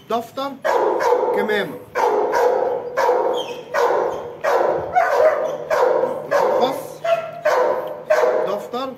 الدفتر كمامه الرخص دفتر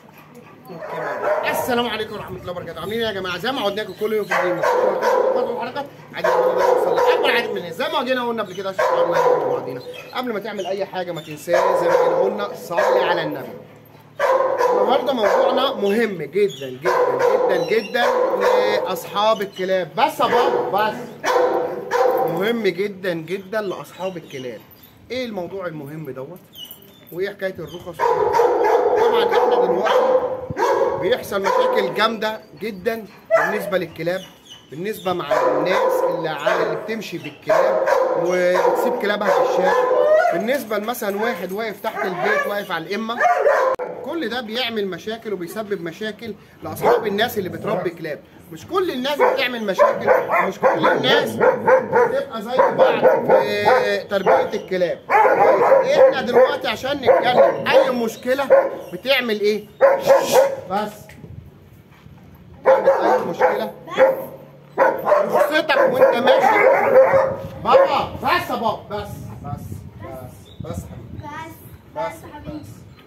السلام عليكم ورحمه الله وبركاته عاملين ايه يا جماعه زي ما عودناكم كل يوم في الدين الحلقات عادي نوصل لاكبر عدد من الناس زي ما جينا قلنا قبل كده شكرا لكم بعضينا قبل ما تعمل اي حاجه ما تنساش زي ما جينا قلنا صلي على النبي النهارده موضوعنا مهم جدا جدا جدا جدا لاصحاب الكلاب بس يا بابا بس مهم جدا جدا لاصحاب الكلاب ايه الموضوع المهم دوت وايه حكايه الرخص طبعا احنا دلوقتي بيحصل مشاكل جامده جدا بالنسبه للكلاب بالنسبه مع الناس اللي ع- اللي بتمشي بالكلاب وبتسيب كلابها في الشارع بالنسبه لمثلا واحد واقف تحت البيت واقف على الامه كل ده بيعمل مشاكل وبيسبب مشاكل لاصحاب الناس اللي بتربي كلاب مش كل الناس بتعمل مشاكل مش كل الناس بتبقى زي بعض في تربيه الكلاب احنا دلوقتي عشان نتكلم اي مشكله بتعمل ايه بس تعمل اي مشكله رخصتك وانت ماشي بابا بس يا بابا بس بس بس بس يا حبيبي بس بس يا حبيبي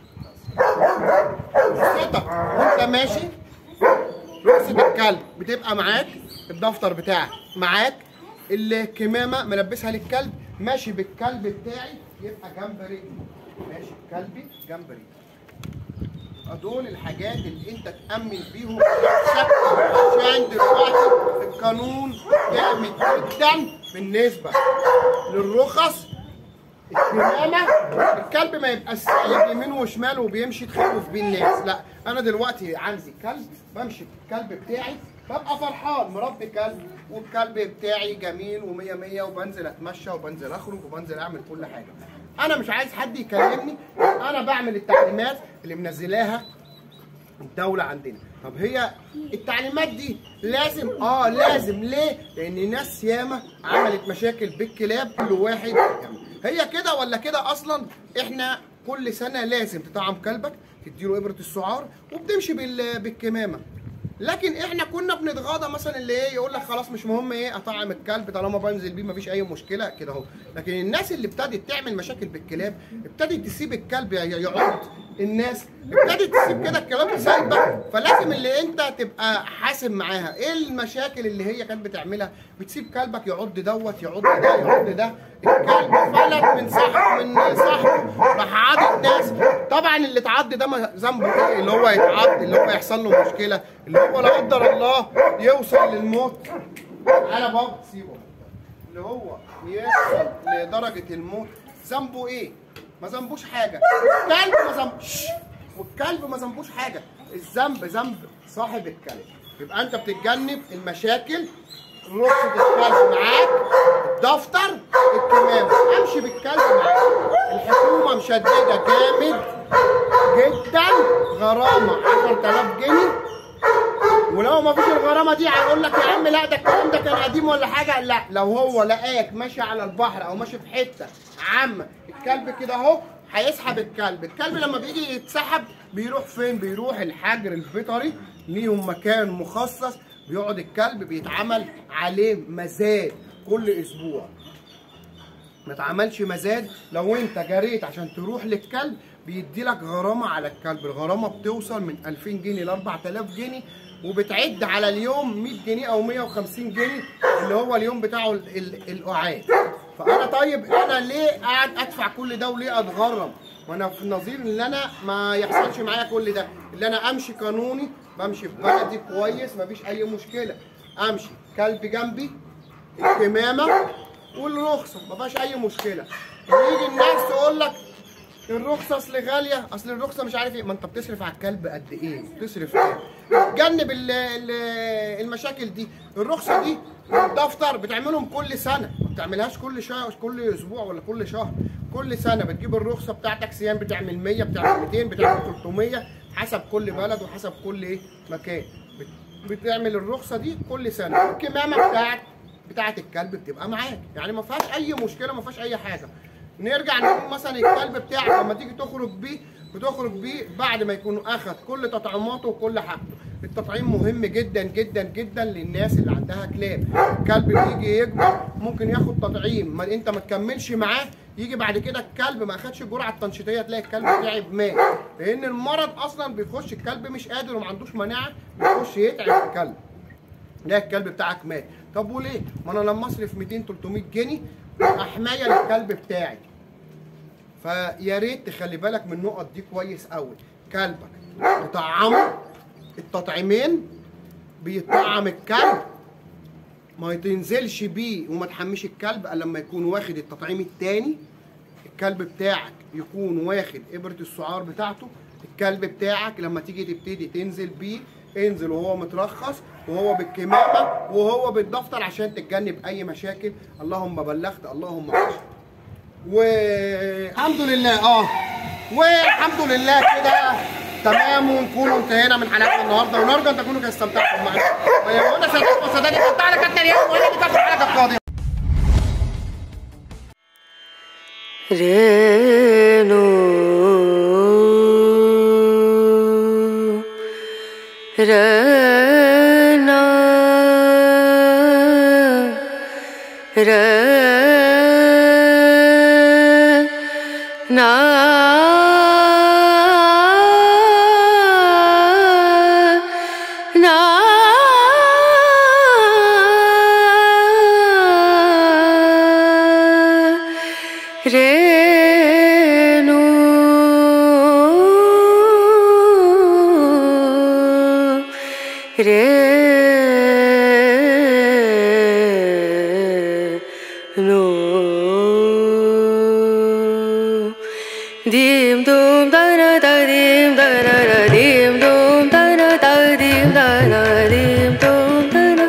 رخصتك وانت ماشي رخصة الكلب بتبقى معاك الدفتر بتاعك معاك الكمامة ملبسها للكلب ماشي بالكلب بتاعي يبقى جنب رجلي ماشي بكلبي جنب رجلي دول الحاجات اللي انت تأمن بيهم نفسك عشان دلوقتي القانون جامد جدا بالنسبة للرخص الكمامة الكلب ما يبقى سايب يمين وشمال وبيمشي تخوف بيه الناس لا انا دلوقتي عندي كلب بمشي بالكلب بتاعي ببقى فرحان مربي كلب والكلب بتاعي جميل ومية مية وبنزل اتمشى وبنزل اخرج وبنزل اعمل كل حاجة انا مش عايز حد يكلمني انا بعمل التعليمات اللي منزلاها الدولة عندنا طب هي التعليمات دي لازم اه لازم ليه لان ناس ياما عملت مشاكل بالكلاب كل واحد يعمل. هي كده ولا كده اصلا احنا كل سنة لازم تطعم كلبك تديله ابرة السعار وبتمشي بال- بالكمامة لكن احنا كنا بنتغاضى مثلا اللي ايه يقول لك خلاص مش مهم ايه اطعم الكلب طالما بنزل بيه مفيش اي مشكله كده اهو لكن الناس اللي ابتدت تعمل مشاكل بالكلاب ابتدت تسيب الكلب ي- يعض الناس ابتدت تسيب كده الكلاب سايبه فلازم اللي انت تبقى حاسب معاها ايه المشاكل اللي هي كانت بتعملها بتسيب كلبك يعض دوت يعض ده يعض ده الكلب فلت من صاحبه من صاحبه راح عض الناس طبعا اللي اتعض ده ما- ذنبه ايه اللي هو يتعض اللي هو يحصل له مشكله اللي هو لا قدر الله يوصل للموت على بابا سيبه اللي هو يوصل لدرجه الموت ذنبه ايه ما ذنبوش حاجه الكلب ما ذنبوش والكلب ما ذنبوش حاجه الذنب ذنب صاحب الكلب يبقى انت بتتجنب المشاكل رخصة الكلب معاك الدفتر الكمامة امشي بالكلب معاك الحكومة مشددة جامد جدا غرامة 10000 جنيه ولو ما فيش الغرامه دي هيقول لك يا عم لا ده الكلام ده كان قديم ولا حاجه لا لو هو لقاك ماشي على البحر او ماشي في حته عامه الكلب كده اهو هيسحب الكلب الكلب لما بيجي يتسحب بيروح فين بيروح الحجر البيطري ليهم مكان مخصص بيقعد الكلب بيتعمل عليه مزاد كل اسبوع ما اتعملش مزاد لو انت جريت عشان تروح للكلب بيدي لك غرامه على الكلب الغرامه بتوصل من 2000 جنيه ل 4000 جنيه وبتعد على اليوم 100 جنيه او 150 جنيه اللي هو اليوم بتاعه ال- ال- القعاد فانا طيب انا ليه قاعد ادفع كل ده وليه اتغرم وانا في النظير ان انا ما يحصلش معايا كل ده اللي انا امشي قانوني بمشي في بلدي كويس مفيش اي مشكله امشي كلب جنبي الكمامه والرخصه ما فيهاش اي مشكله يجي الناس تقول لك الرخصه اصل غاليه اصل الرخصه مش عارف ايه ما انت بتصرف على الكلب قد ايه بتصرف ايه جنب ال- ال- المشاكل دي الرخصه دي الدفتر بتعملهم كل سنه ما بتعملهاش كل شهر كل اسبوع ولا كل شهر كل سنه بتجيب الرخصه بتاعتك سيان بتعمل 100 بتعمل 200 بتعمل 300 حسب كل بلد وحسب كل ايه مكان بت- بتعمل الرخصه دي كل سنه الكمامه بتاعت بتاعت الكلب بتبقى معاك يعني ما فيهاش اي مشكله ما فيهاش اي حاجه نرجع نقول مثلا الكلب بتاعك لما تيجي تخرج بيه بتخرج بيه بعد ما يكون اخذ كل تطعيماته وكل حاجته التطعيم مهم جدا جدا جدا للناس اللي عندها كلاب الكلب بيجي يكبر ممكن ياخد تطعيم ما انت ما تكملش معاه يجي بعد كده الكلب ما اخدش الجرعه التنشيطيه تلاقي الكلب تعب مات لان المرض اصلا بيخش الكلب مش قادر وما عندوش مناعه بيخش يتعب الكلب تلاقي الكلب بتاعك مات طب وليه ما انا لما اصرف 200 300 جنيه يبقى حمايه للكلب بتاعي فيا ريت تخلي بالك من النقط دي كويس قوي كلبك تطعمه التطعيمين بيطعم الكلب ما تنزلش بيه وما تحميش الكلب الا لما يكون واخد التطعيم التاني الكلب بتاعك يكون واخد ابره السعار بتاعته الكلب بتاعك لما تيجي تبتدي تنزل بيه انزل وهو مترخص وهو بالكمامه وهو بالدفتر عشان تتجنب اي مشاكل اللهم بلغت اللهم اشهد والحمد لله اه والحمد لله كده تمام ونكون انتهينا من حلقتنا النهارده ونرجو ان تكونوا قد استمتعتم معنا وهنا صديق وصديقي قطعنا كابتن اليوم وهنا بتاعت الحلقه القادمه ರೇಣು ರನ ರ ನಾ ರೇಣು ರೇಣು dim dum da na da dim da na na dim dum da na da dim da na dim dum da na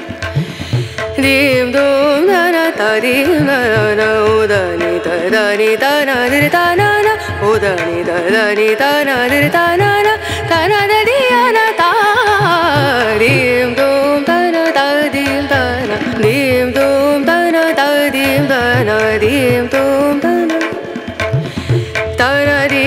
dim dum da na da dim da na na o da ni da da ni da na di da na na o da ni da da ni da na di da na na da na da di ya na da dim dum da na da dim da na dim dum da na da dim da na dim dum da na da na di